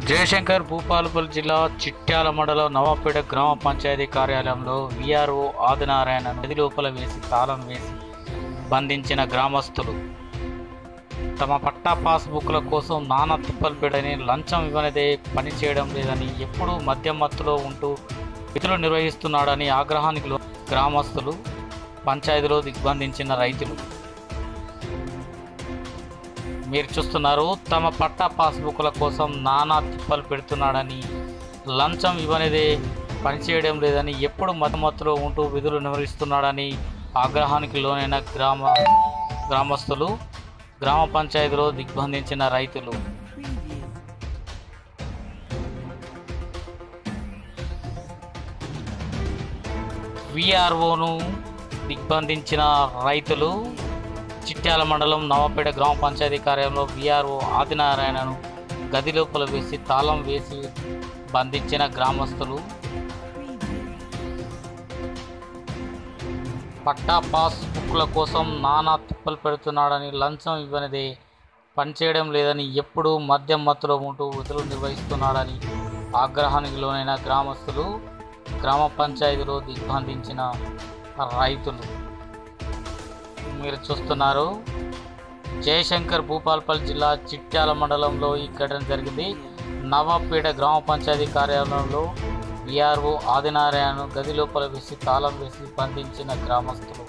జయశంకర్ భూపాలపల్లి జిల్లా చిట్యాల మండలం నవాపేట గ్రామ పంచాయతీ కార్యాలయంలో విఆర్ఓ ఆదినారాయణ నది లోపల వేసి తాళం వేసి బంధించిన గ్రామస్తులు తమ పట్టా పాస్బుక్ల కోసం నానా తిప్పలు పెడని లంచం ఇవ్వనిదే పని చేయడం లేదని ఎప్పుడూ మద్యం మత్తులో ఉంటూ విధులు నిర్వహిస్తున్నాడని ఆగ్రహానికి లో- గ్రామస్తులు పంచాయతీలో దిగ్బంధించిన రైతులు మీరు చూస్తున్నారు తమ పట్టా పాస్బుక్ల కోసం నానా తిప్పలు పెడుతున్నాడని లంచం ఇవ్వనిదే పనిచేయడం లేదని ఎప్పుడు మతమత్తులో ఉంటూ విధులు నిర్వహిస్తున్నాడని ఆగ్రహానికి లోనైన గ్రామ గ్రామస్తులు గ్రామ పంచాయతీలో దిగ్బంధించిన రైతులు విఆర్ఓను దిగ్బంధించిన రైతులు చిట్యాల మండలం నవాపేట గ్రామ పంచాయతీ కార్యాలయంలో విఆర్ఓ ఆదినారాయణను గది లోపల వేసి తాళం వేసి బంధించిన గ్రామస్తులు పట్టా పాస్ బుక్ల కోసం నానా తిప్పలు పెడుతున్నాడని లంచం ఇవ్వనిదే పనిచేయడం లేదని ఎప్పుడూ మద్యం మత్తులో ఉంటూ విధులు నిర్వహిస్తున్నాడని ఆగ్రహానికి లోనైన గ్రామస్తులు గ్రామ పంచాయతీలో దిగ్బంధించిన రైతులు మీరు చూస్తున్నారు జయశంకర్ భూపాల్పల్లి జిల్లా చిట్యాల మండలంలో ఈ ఘటన జరిగింది నవాపేట గ్రామ పంచాయతీ కార్యాలయంలో విఆర్ఓ ఆదినారాయణను గది లోపల వేసి తాళం వేసి బంధించిన గ్రామస్తులు